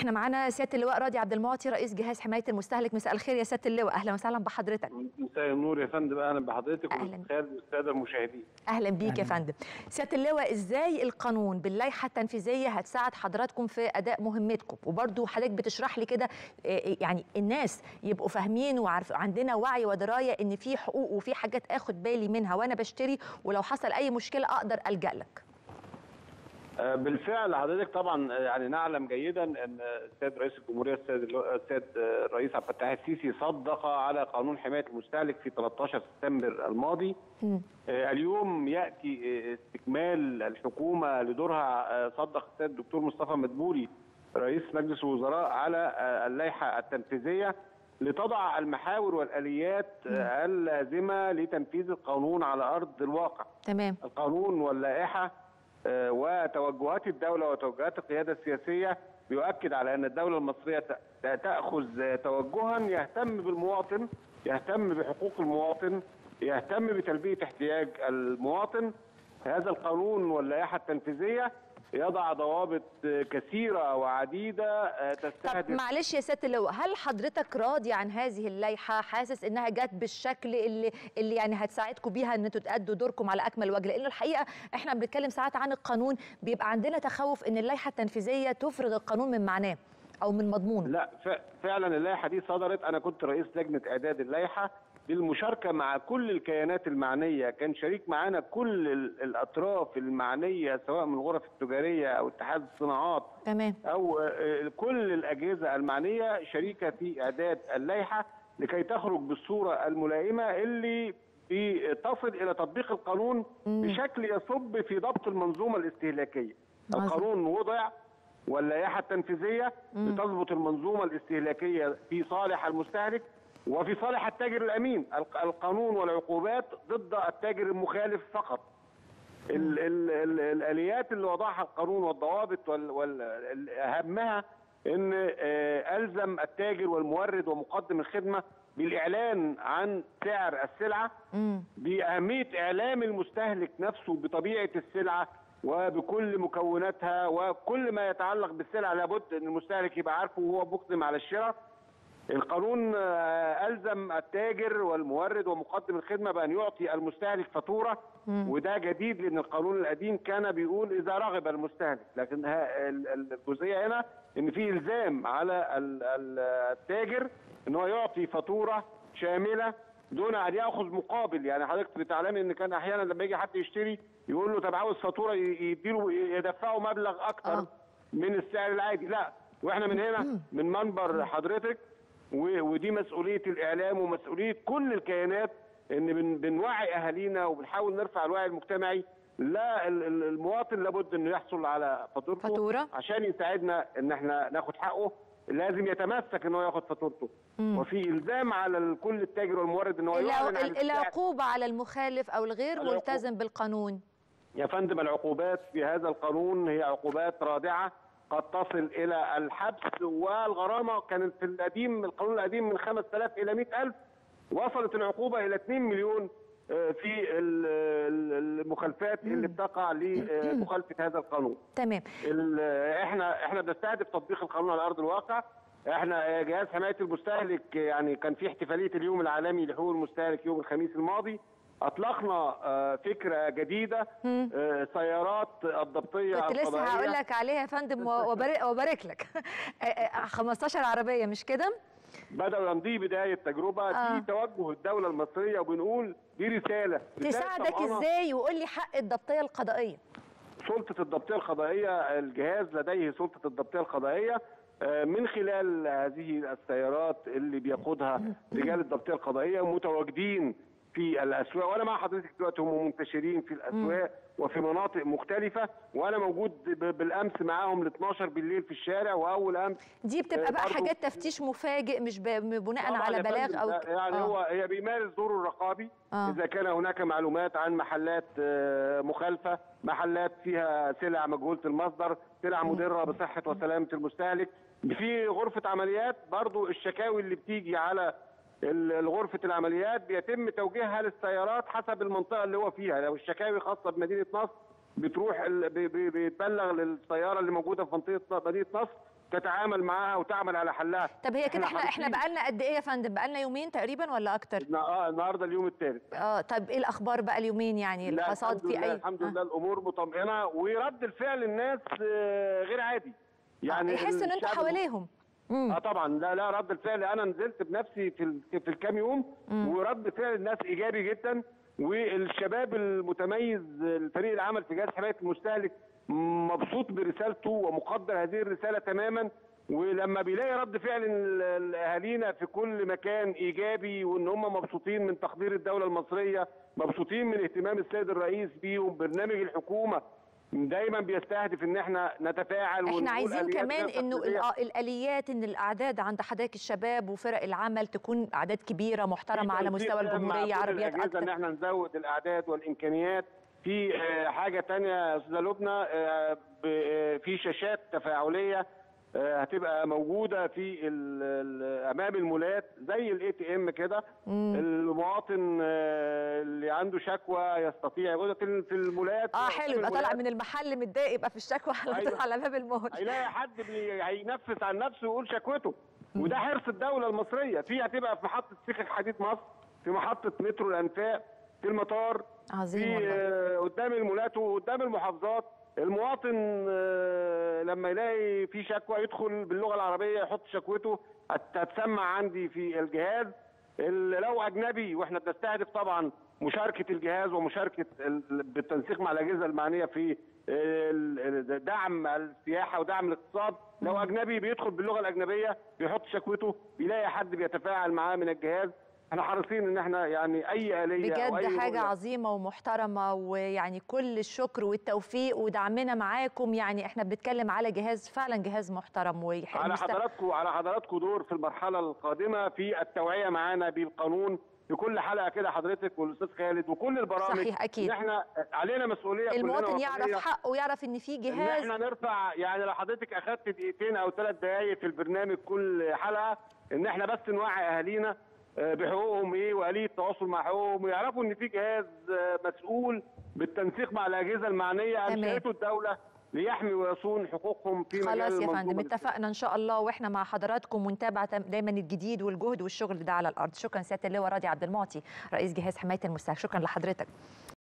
احنا معانا سياده اللواء راضي عبد المعطي رئيس جهاز حمايه المستهلك مساء الخير يا سياده اللواء اهلا وسهلا بحضرتك مساء النور يا فندم اهلا بحضرتك أهلاً. والساده المشاهدين اهلا بيك يا فندم سياده اللواء ازاي القانون باللائحه التنفيذيه هتساعد حضراتكم في اداء مهمتكم وبرضو حضرتك بتشرح لي كده إيه، يعني الناس يبقوا فاهمين وعارف عندنا وعي ودرايه ان في حقوق وفي حاجات اخد بالي منها وانا بشتري ولو حصل اي مشكله اقدر الجا لك آه، بالفعل حضرتك طبعا آه، يعني نعلم جيدا ان السيد رئيس الجمهوريه السيد اللو- السيد آه، الرئيس عبد الفتاح السيسي صدق على قانون حمايه المستهلك في 13 سبتمبر الماضي مم. آه، اليوم ياتي آه، استكمال الحكومه لدورها آه، صدق السيد الدكتور مصطفى مدبولي رئيس مجلس الوزراء على آه، اللائحه التنفيذيه لتضع المحاور والاليات آه، اللازمه لتنفيذ القانون على ارض الواقع تمام القانون واللائحه آه، وتوجهات الدوله وتوجهات القياده السياسيه بيؤكد على ان الدوله المصريه ت- ت- تاخذ آه، توجها يهتم بالمواطن يهتم بحقوق المواطن يهتم بتلبيه احتياج المواطن هذا القانون واللائحه التنفيذيه يضع ضوابط آه، كثيره وعديده آه، طب تستهدف معلش يا سياده اللواء هل حضرتك راضي عن هذه اللائحه حاسس انها جت بالشكل اللي اللي يعني هتساعدكم بيها ان انتوا تأدوا دوركم على اكمل وجه لان الحقيقه احنا بنتكلم ساعات عن القانون بيبقى عندنا تخوف ان اللائحه التنفيذيه تفرغ القانون من معناه او من مضمونه لا ف- فعلا اللائحه دي صدرت انا كنت رئيس لجنه اعداد اللائحه بالمشاركه مع كل الكيانات المعنيه كان شريك معانا كل ال- الاطراف المعنيه سواء من الغرف التجاريه او اتحاد الصناعات تمام او آه، كل الاجهزه المعنيه شريكه في اعداد اللائحه لكي تخرج بالصوره الملائمه اللي تصل الى تطبيق القانون بشكل يصب في ضبط المنظومه الاستهلاكيه. عظيم. القانون وضع واللائحه التنفيذيه لتضبط المنظومه الاستهلاكيه في صالح المستهلك وفي صالح التاجر الامين، الق- القانون والعقوبات ضد التاجر المخالف فقط. ال ال ال الاليات اللي وضعها القانون والضوابط وال وال ال- اهمها ان آه، الزم التاجر والمورد ومقدم الخدمه بالاعلان عن سعر السلعه امم باهميه اعلام المستهلك نفسه بطبيعه السلعه وبكل مكوناتها وكل ما يتعلق بالسلعه لابد ان المستهلك يبقى عارفه وهو مقدم على الشراء القانون آه، الزم التاجر والمورد ومقدم الخدمه بان يعطي المستهلك فاتوره وده جديد لان القانون القديم كان بيقول اذا رغب المستهلك لكن ها- ال- ال- الجزئيه هنا ان في الزام على ال- ال- التاجر ان هو يعطي فاتوره شامله دون ان ياخذ مقابل يعني حضرتك بتعلمي ان كان احيانا لما يجي حد يشتري يقول له طب عاوز فاتوره ي- يديله يدفعه مبلغ اكتر آه. من السعر العادي لا واحنا من هنا من منبر حضرتك و- ودي مسؤوليه الاعلام ومسؤوليه كل الكيانات ان بن- بنوعي اهالينا وبنحاول نرفع الوعي المجتمعي لا ال- ال- المواطن لابد انه يحصل على فاتورته فاتورة. عشان يساعدنا ان احنا ناخد حقه لازم يتمسك ان هو ياخد فاتورته وفي الزام على ال- كل التاجر والمورد ان هو الع- يعلن عن ال- السعر. العقوبه على المخالف او الغير العقوبة. ملتزم بالقانون يا فندم العقوبات في هذا القانون هي عقوبات رادعة قد تصل إلى الحبس والغرامة كانت في القديم القانون القديم من 5000 إلى 100000 وصلت العقوبة إلى 2 مليون آه، في ال- ال- المخالفات اللي بتقع لمخالفة هذا القانون تمام ال- احنا احنا بنستهدف تطبيق القانون على ارض الواقع احنا جهاز حمايه المستهلك يعني كان في احتفاليه اليوم العالمي لحقوق المستهلك يوم الخميس الماضي اطلقنا آه، فكره جديده آه، سيارات الضبطيه كنت لسه القضائية. هقول لك عليها يا فندم و- وبارك, وبارك لك 15 عربيه مش كده بداوا يمضي بدايه تجربه آه. دي توجه الدوله المصريه وبنقول دي رساله رسالة تساعدك طمأنة. ازاي وقول لي حق الضبطيه القضائيه سلطة الضبطية القضائية الجهاز لديه سلطة الضبطية القضائية آه، من خلال هذه السيارات اللي بيقودها رجال الضبطية القضائية متواجدين في الأسواق وأنا مع حضرتك دلوقتي هم منتشرين في الأسواق وفي مناطق مختلفة وأنا موجود ب- بالأمس معاهم ل 12 بالليل في الشارع وأول أمس دي بتبقى آه، بقى برضو- حاجات تفتيش مفاجئ مش ب- بناء طبعاً على يا بلاغ فندم، او ده يعني آه. هو هي بيمارس دوره الرقابي آه. اذا كان هناك معلومات عن محلات آه، مخالفه محلات فيها سلع مجهوله المصدر سلع مضره بصحه وسلامه المستهلك في غرفه عمليات برضو الشكاوي اللي بتيجي على ال- غرفه العمليات بيتم توجيهها للسيارات حسب المنطقه اللي هو فيها لو الشكاوي خاصه بمدينه نصر بتروح ال- بي- بي- بيتبلغ للسياره اللي موجوده في منطقه مدينه نصر تتعامل معاها وتعمل على حلها طب هي كده احنا احنا حريصين. بقالنا قد ايه يا فندم بقالنا يومين تقريبا ولا اكتر اه النهارده اليوم الثالث اه طب ايه الاخبار بقى اليومين يعني لا الحصاد الحمد في لله اي الحمد آه. لله الامور مطمئنه ورد الفعل الناس آه، غير عادي يعني يحس ان انتوا الشعب حواليهم مم. اه طبعا لا لا رد الفعل انا نزلت بنفسي في ال- في الكام يوم ورد فعل الناس ايجابي جدا والشباب المتميز الفريق العمل في جهاز حمايه المستهلك مبسوط برسالته ومقدر هذه الرساله تماما ولما بيلاقي رد فعل ال- ال- اهالينا في كل مكان ايجابي وان هم مبسوطين من تقدير الدوله المصريه مبسوطين من اهتمام السيد الرئيس بيهم برنامج الحكومه دايما بيستهدف ان احنا نتفاعل احنا ونقول عايزين آليات كمان غير انه تقليدية. الآ- الاليات ان الاعداد عند حضرتك الشباب وفرق العمل تكون اعداد كبيره محترمه على في مستوى تنسيق مع الجمهوريه كل عربيات الأجهزة ان اكتر احنا نزود الاعداد والامكانيات في آه، حاجه تانية يا استاذه لبنى آه، ب- آه، في شاشات تفاعليه آه، هتبقى موجوده في ال- ال- امام المولات زي الاي تي ام كده المواطن آه، اللي عنده شكوى يستطيع يقول في في المولات اه حلو يبقى طالع المولات من المحل متضايق يبقى في الشكوى على طول أيوة. على باب المول هيلاقي حد بي- هينفس عن نفسه ويقول شكوته وده حرص الدوله المصريه في هتبقى في محطه سيخ الحديد مصر في محطه مترو الانفاق في المطار عظيم في والله آه، قدام المولات وقدام المحافظات المواطن آه، لما يلاقي في شكوى يدخل باللغه العربيه يحط شكوته هت- هتسمع عندي في الجهاز ال- لو اجنبي واحنا بنستهدف طبعا مشاركه الجهاز ومشاركه ال- بالتنسيق مع الاجهزه المعنيه في ال- ال- دعم السياحه ودعم الاقتصاد لو اجنبي بيدخل باللغه الاجنبيه بيحط شكوته بيلاقي حد بيتفاعل معاه من الجهاز احنا حريصين ان احنا يعني اي اليه أو أي بجد حاجة رؤية عظيمة ومحترمة ويعني كل الشكر والتوفيق ودعمنا معاكم يعني احنا بنتكلم على جهاز فعلا جهاز محترم ويح- على مست- حضراتكم على حضراتكم دور في المرحله القادمه في التوعيه معانا بالقانون في كل حلقه كده حضرتك والاستاذ خالد وكل البرامج صحيح، أكيد. ان احنا علينا مسؤوليه كلنا المواطن وطنية يعرف حقه ويعرف ان في ان جهاز احنا نرفع يعني لو حضرتك اخدت دقيقتين او ثلاث دقائق في البرنامج كل حلقه ان احنا بس نوعي اهالينا آه، بحقوقهم ايه واليه التواصل مع حقوقهم ويعرفوا ان في جهاز آه، مسؤول بالتنسيق مع الاجهزه المعنيه تمام. انشاته الدوله ليحمي ويصون حقوقهم في مجال خلاص يا المنظومة فندم الاجتماعية. اتفقنا ان شاء الله واحنا مع حضراتكم ونتابع تم- دايما الجديد والجهد والشغل ده على الارض شكرا سياده اللواء راضي عبد المعطي رئيس جهاز حمايه المستهلك شكرا لحضرتك